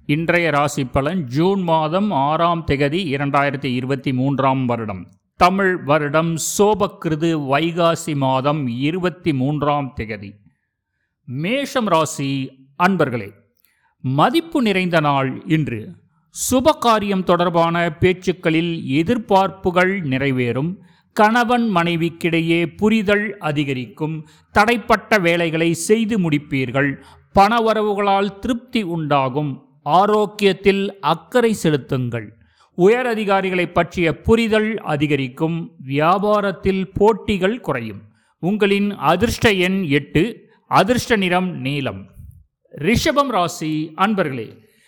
இன்றைய ராசி பலன் ஜூன் மாதம் ஆறாம் திகதி இரண்டாயிரத்தி இருபத்தி மூன்றாம் வருடம் தமிழ் வருடம் சோபக்கிருது வைகாசி மாதம் இருபத்தி மூன்றாம் திகதி மேஷம் ராசி அன்பர்களே மதிப்பு நிறைந்த நாள் இன்று சுப காரியம் தொடர்பான பேச்சுக்களில் எதிர்பார்ப்புகள் நிறைவேறும் கணவன் மனைவிக்கிடையே புரிதல் அதிகரிக்கும் தடைப்பட்ட வேலைகளை செய்து முடிப்பீர்கள் பணவரவுகளால் திருப்தி உண்டாகும் ஆரோக்கியத்தில் அக்கறை செலுத்துங்கள் உயர் அதிகாரிகளை பற்றிய புரிதல் அதிகரிக்கும் வியாபாரத்தில் போட்டிகள் குறையும் உங்களின் அதிர்ஷ்ட எண் எட்டு அதிர்ஷ்ட நிறம் நீலம் ரிஷபம் ராசி அன்பர்களே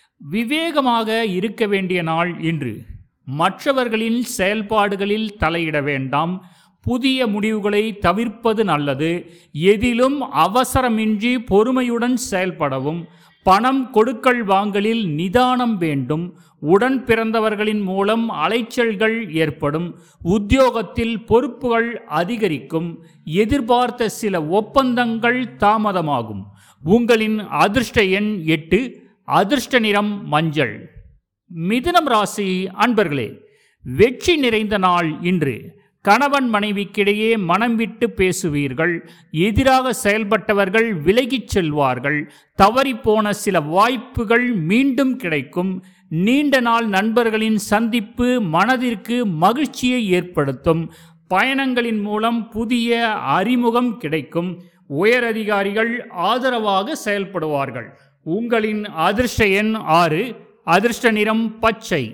விவேகமாக இருக்க வேண்டிய நாள் இன்று மற்றவர்களின் செயல்பாடுகளில் தலையிட வேண்டாம் புதிய முடிவுகளை தவிர்ப்பது நல்லது எதிலும் அவசரமின்றி பொறுமையுடன் செயல்படவும் பணம் கொடுக்கல் வாங்கலில் நிதானம் வேண்டும் உடன் பிறந்தவர்களின் மூலம் அலைச்சல்கள் ஏற்படும் உத்தியோகத்தில் பொறுப்புகள் அதிகரிக்கும் எதிர்பார்த்த சில ஒப்பந்தங்கள் தாமதமாகும் உங்களின் அதிர்ஷ்ட எண் எட்டு அதிர்ஷ்ட நிறம் மஞ்சள் மிதுனம் ராசி அன்பர்களே வெற்றி நிறைந்த நாள் இன்று கணவன் மனைவிக்கிடையே மனம் விட்டு பேசுவீர்கள் எதிராக செயல்பட்டவர்கள் விலகிச் செல்வார்கள் தவறிப்போன சில வாய்ப்புகள் மீண்டும் கிடைக்கும் நீண்ட நாள் நண்பர்களின் சந்திப்பு மனதிற்கு மகிழ்ச்சியை ஏற்படுத்தும் பயணங்களின் மூலம் புதிய அறிமுகம் கிடைக்கும் உயரதிகாரிகள் ஆதரவாக செயல்படுவார்கள் உங்களின் அதிர்ஷ்ட எண் ஆறு அதிர்ஷ்ட நிறம் பச்சை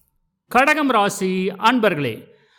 கடகம் ராசி அன்பர்களே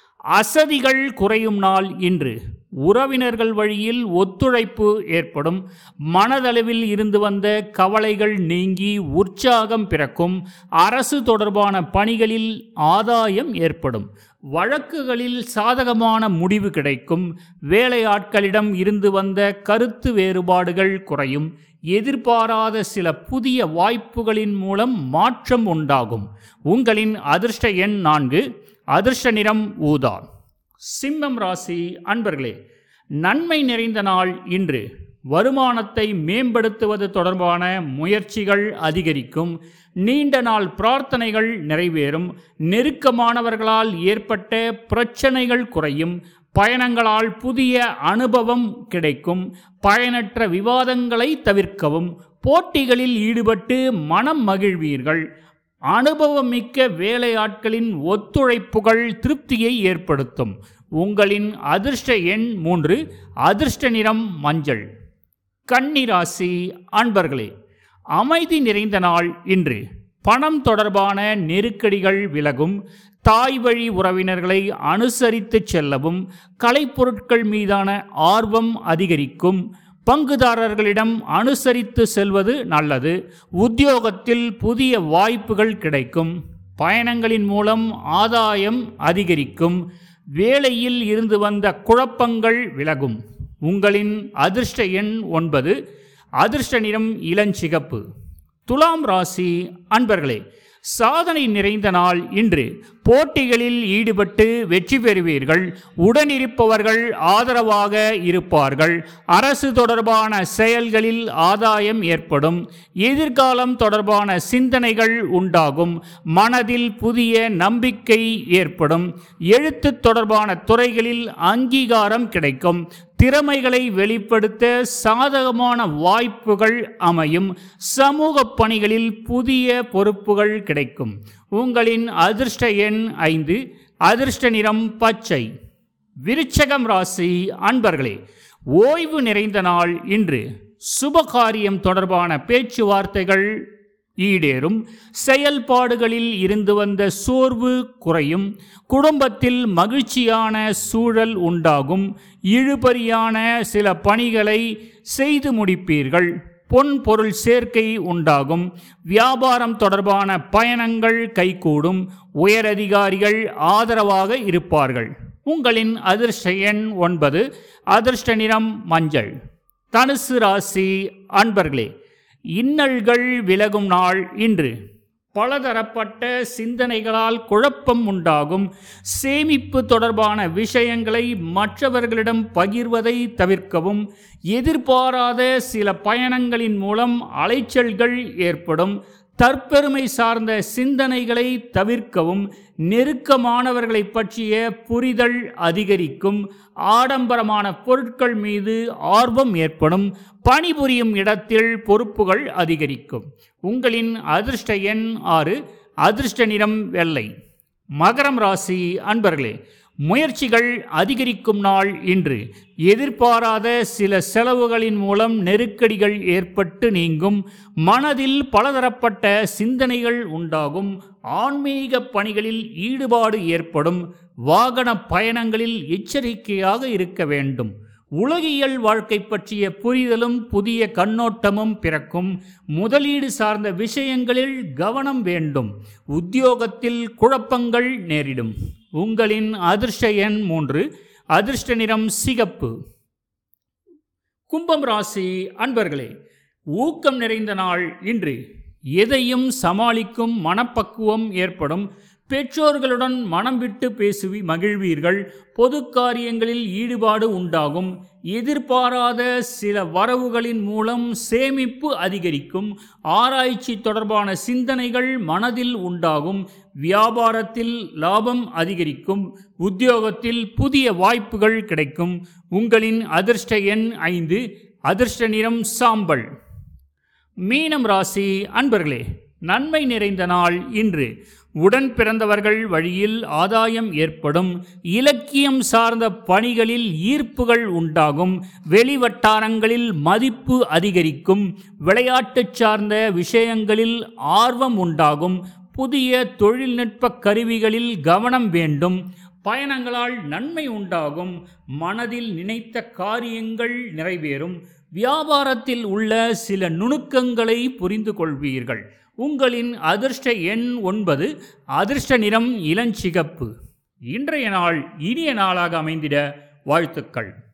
அசதிகள் குறையும் நாள் இன்று உறவினர்கள் வழியில் ஒத்துழைப்பு ஏற்படும் மனதளவில் இருந்து வந்த கவலைகள் நீங்கி உற்சாகம் பிறக்கும் அரசு தொடர்பான பணிகளில் ஆதாயம் ஏற்படும் வழக்குகளில் சாதகமான முடிவு கிடைக்கும் வேலையாட்களிடம் இருந்து வந்த கருத்து வேறுபாடுகள் குறையும் எதிர்பாராத சில புதிய வாய்ப்புகளின் மூலம் மாற்றம் உண்டாகும் உங்களின் அதிர்ஷ்ட எண் நான்கு அதிர்ஷ்ட நிறம் ஊதா சிம்மம் ராசி அன்பர்களே நன்மை நிறைந்த நாள் இன்று வருமானத்தை மேம்படுத்துவது தொடர்பான முயற்சிகள் அதிகரிக்கும் நீண்ட நாள் பிரார்த்தனைகள் நிறைவேறும் நெருக்கமானவர்களால் ஏற்பட்ட பிரச்சனைகள் குறையும் பயணங்களால் புதிய அனுபவம் கிடைக்கும் பயனற்ற விவாதங்களை தவிர்க்கவும் போட்டிகளில் ஈடுபட்டு மனம் மகிழ்வீர்கள் அனுபவமிக்க வேலையாட்களின் ஒத்துழைப்புகள் திருப்தியை ஏற்படுத்தும் உங்களின் அதிர்ஷ்ட எண் மூன்று அதிர்ஷ்ட நிறம் மஞ்சள் கன்னிராசி அன்பர்களே அமைதி நிறைந்த நாள் இன்று பணம் தொடர்பான நெருக்கடிகள் விலகும் தாய் வழி உறவினர்களை அனுசரித்து செல்லவும் கலைப்பொருட்கள் மீதான ஆர்வம் அதிகரிக்கும் பங்குதாரர்களிடம் அனுசரித்து செல்வது நல்லது உத்தியோகத்தில் புதிய வாய்ப்புகள் கிடைக்கும் பயணங்களின் மூலம் ஆதாயம் அதிகரிக்கும் வேலையில் இருந்து வந்த குழப்பங்கள் விலகும் உங்களின் அதிர்ஷ்ட எண் ஒன்பது அதிர்ஷ்ட நிறம் இளஞ்சிகப்பு துலாம் ராசி அன்பர்களே சாதனை நிறைந்த நாள் இன்று போட்டிகளில் ஈடுபட்டு வெற்றி பெறுவீர்கள் உடனிருப்பவர்கள் ஆதரவாக இருப்பார்கள் அரசு தொடர்பான செயல்களில் ஆதாயம் ஏற்படும் எதிர்காலம் தொடர்பான சிந்தனைகள் உண்டாகும் மனதில் புதிய நம்பிக்கை ஏற்படும் எழுத்து தொடர்பான துறைகளில் அங்கீகாரம் கிடைக்கும் திறமைகளை வெளிப்படுத்த சாதகமான வாய்ப்புகள் அமையும் சமூக பணிகளில் புதிய பொறுப்புகள் கிடைக்கும் உங்களின் அதிர்ஷ்ட எண் ஐந்து அதிர்ஷ்ட நிறம் பச்சை விருச்சகம் ராசி அன்பர்களே ஓய்வு நிறைந்த நாள் இன்று சுபகாரியம் தொடர்பான பேச்சுவார்த்தைகள் ஈடேறும் செயல்பாடுகளில் இருந்து வந்த சோர்வு குறையும் குடும்பத்தில் மகிழ்ச்சியான சூழல் உண்டாகும் இழுபறியான சில பணிகளை செய்து முடிப்பீர்கள் பொன் பொருள் சேர்க்கை உண்டாகும் வியாபாரம் தொடர்பான பயணங்கள் கைகூடும் உயரதிகாரிகள் ஆதரவாக இருப்பார்கள் உங்களின் அதிர்ஷ்ட எண் ஒன்பது அதிர்ஷ்ட நிறம் மஞ்சள் தனுசு ராசி அன்பர்களே இன்னல்கள் விலகும் நாள் இன்று பலதரப்பட்ட சிந்தனைகளால் குழப்பம் உண்டாகும் சேமிப்பு தொடர்பான விஷயங்களை மற்றவர்களிடம் பகிர்வதை தவிர்க்கவும் எதிர்பாராத சில பயணங்களின் மூலம் அலைச்சல்கள் ஏற்படும் தற்பெருமை சார்ந்த சிந்தனைகளை தவிர்க்கவும் நெருக்கமானவர்களை பற்றிய புரிதல் அதிகரிக்கும் ஆடம்பரமான பொருட்கள் மீது ஆர்வம் ஏற்படும் பணிபுரியும் இடத்தில் பொறுப்புகள் அதிகரிக்கும் உங்களின் அதிர்ஷ்ட எண் ஆறு அதிர்ஷ்ட நிறம் வெள்ளை மகரம் ராசி அன்பர்களே முயற்சிகள் அதிகரிக்கும் நாள் இன்று எதிர்பாராத சில செலவுகளின் மூலம் நெருக்கடிகள் ஏற்பட்டு நீங்கும் மனதில் பலதரப்பட்ட சிந்தனைகள் உண்டாகும் ஆன்மீக பணிகளில் ஈடுபாடு ஏற்படும் வாகன பயணங்களில் எச்சரிக்கையாக இருக்க வேண்டும் உலகியல் வாழ்க்கை பற்றிய புரிதலும் புதிய கண்ணோட்டமும் பிறக்கும் முதலீடு சார்ந்த விஷயங்களில் கவனம் வேண்டும் உத்தியோகத்தில் குழப்பங்கள் நேரிடும் உங்களின் அதிர்ஷ்ட எண் மூன்று அதிர்ஷ்ட நிறம் சிகப்பு கும்பம் ராசி அன்பர்களே ஊக்கம் நிறைந்த நாள் இன்று எதையும் சமாளிக்கும் மனப்பக்குவம் ஏற்படும் பெற்றோர்களுடன் மனம் விட்டு பேசுவி மகிழ்வீர்கள் பொது காரியங்களில் ஈடுபாடு உண்டாகும் எதிர்பாராத சில வரவுகளின் மூலம் சேமிப்பு அதிகரிக்கும் ஆராய்ச்சி தொடர்பான சிந்தனைகள் மனதில் உண்டாகும் வியாபாரத்தில் லாபம் அதிகரிக்கும் உத்தியோகத்தில் புதிய வாய்ப்புகள் கிடைக்கும் உங்களின் அதிர்ஷ்ட எண் ஐந்து அதிர்ஷ்ட நிறம் சாம்பல் மீனம் ராசி அன்பர்களே நன்மை நிறைந்த நாள் இன்று உடன் பிறந்தவர்கள் வழியில் ஆதாயம் ஏற்படும் இலக்கியம் சார்ந்த பணிகளில் ஈர்ப்புகள் உண்டாகும் வெளிவட்டாரங்களில் மதிப்பு அதிகரிக்கும் விளையாட்டு சார்ந்த விஷயங்களில் ஆர்வம் உண்டாகும் புதிய தொழில்நுட்ப கருவிகளில் கவனம் வேண்டும் பயணங்களால் நன்மை உண்டாகும் மனதில் நினைத்த காரியங்கள் நிறைவேறும் வியாபாரத்தில் உள்ள சில நுணுக்கங்களை புரிந்து கொள்வீர்கள் உங்களின் அதிர்ஷ்ட எண் ஒன்பது அதிர்ஷ்ட நிறம் இளஞ்சிகப்பு இன்றைய நாள் இனிய நாளாக அமைந்திட வாழ்த்துக்கள்